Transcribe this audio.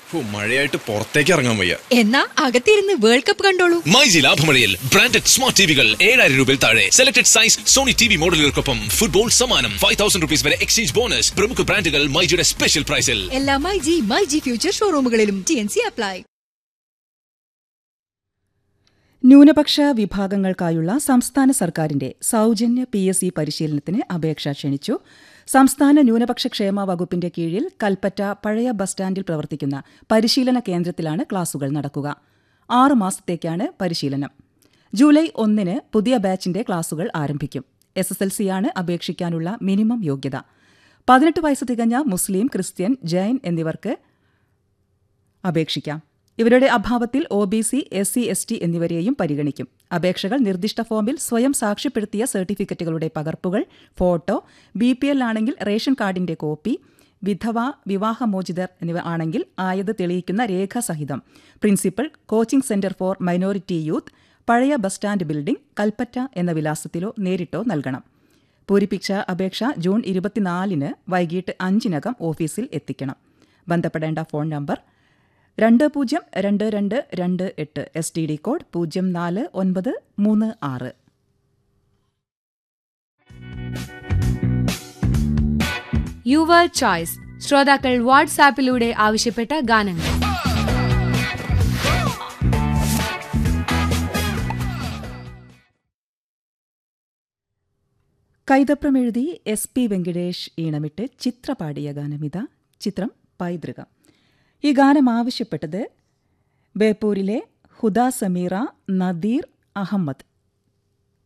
ഹോ, മഴയായിട്ട് പുറത്തേക്ക് ഇറങ്ങാൻ വയ്യ എന്നാ അകത്തിരുന്ന് വേൾഡ് കപ്പ് കണ്ടോളൂ മൈജി ലാഭമഴയിൽ ബ്രാൻഡഡ് സ്മാർട്ട് ടിവികൾ ഏഴായിരം രൂപയിൽ താഴെ selected size Sony T V മോഡലുകൾക്കൊപ്പം ഫുട്ബോൾ സമ്മാനം ഫൈവ് തൗസൻഡ് റുപ്പീസ് വരെ എക്സ്ചേഞ്ച് ബോണസ് പ്രമുഖ ബ്രാൻഡുകൾ മൈജിയുടെ സ്പെഷ്യൽ പ്രൈസിൽ എല്ലാ my G my G future ഷോറൂമുകളിലും ടി എൻ സി അപ്ലൈ ന്യൂനപക്ഷ വിഭാഗങ്ങൾക്കായുള്ള സംസ്ഥാന സർക്കാരിന്റെ സൗജന്യ പി എസ് സി പരിശീലനത്തിന് അപേക്ഷ ക്ഷണിച്ചു സംസ്ഥാന ന്യൂനപക്ഷ ക്ഷേമ വകുപ്പിന്റെ കീഴിൽ കൽപ്പറ്റ പഴയ ബസ് സ്റ്റാൻഡിൽ പ്രവർത്തിക്കുന്ന പരിശീലന കേന്ദ്രത്തിലാണ് ക്ലാസുകൾ നടക്കുക ആറ് മാസത്തേക്കാണ് പരിശീലനം ജൂലൈ ഒന്നിന് പുതിയ ബാച്ചിന്റെ ക്ലാസുകൾ ആരംഭിക്കും എസ് എസ് എൽ സിയാണ് അപേക്ഷിക്കാനുള്ള മിനിമം യോഗ്യത പതിനെട്ട് വയസ്സ് തികഞ്ഞ മുസ്ലിം ക്രിസ്ത്യൻ ജൈൻ എന്നിവർക്ക് അപേക്ഷിക്കാം ഇവരുടെ അഭാവത്തിൽ O B C S C S T എന്നിവരെയും പരിഗണിക്കും അപേക്ഷകൾ നിർദ്ദിഷ്ട ഫോമിൽ സ്വയം സാക്ഷ്യപ്പെടുത്തിയ സർട്ടിഫിക്കറ്റുകളുടെ പകർപ്പുകൾ ഫോട്ടോ ബി പി എൽ ആണെങ്കിൽ റേഷൻ കാർഡിന്റെ കോപ്പി വിധവ വിവാഹമോചിതർ എന്നിവ ആണെങ്കിൽ ആയത് തെളിയിക്കുന്ന രേഖാസഹിതം principal coaching centre for minority youth പഴയ ബസ് സ്റ്റാൻഡ് ബിൽഡിംഗ് കൽപ്പറ്റ എന്ന വിലാസത്തിലോ നേരിട്ടോ നൽകണം പൂരിപ്പിച്ച അപേക്ഷ ജൂൺ ഇരുപത്തിനാലിന് വൈകിട്ട് അഞ്ചിനകം ഓഫീസിൽ എത്തിക്കണം ബന്ധപ്പെടേണ്ട ഫോൺ നമ്പർ രണ്ട് പൂജ്യം രണ്ട് രണ്ട് രണ്ട് എട്ട് എസ് ടി ഡി കോഡ് പൂജ്യം നാല് ഒൻപത് മൂന്ന് ആറ് യുവർ ചോയ്സ് ശ്രോതാക്കൾ വാട്സാപ്പിലൂടെ ആവശ്യപ്പെട്ട ഗാനങ്ങൾ കൈതപ്രമെഴുതി എസ് പി വെങ്കിടേഷ് ഈണമിട്ട് ചിത്ര പാടിയ ഗാനമിത ചിത്രം പൈതൃകം ഈ ഗാനം ആവശ്യപ്പെട്ടത് ബേപ്പൂരിലെ ഹുദ സമീറ നദീർ അഹമ്മദ്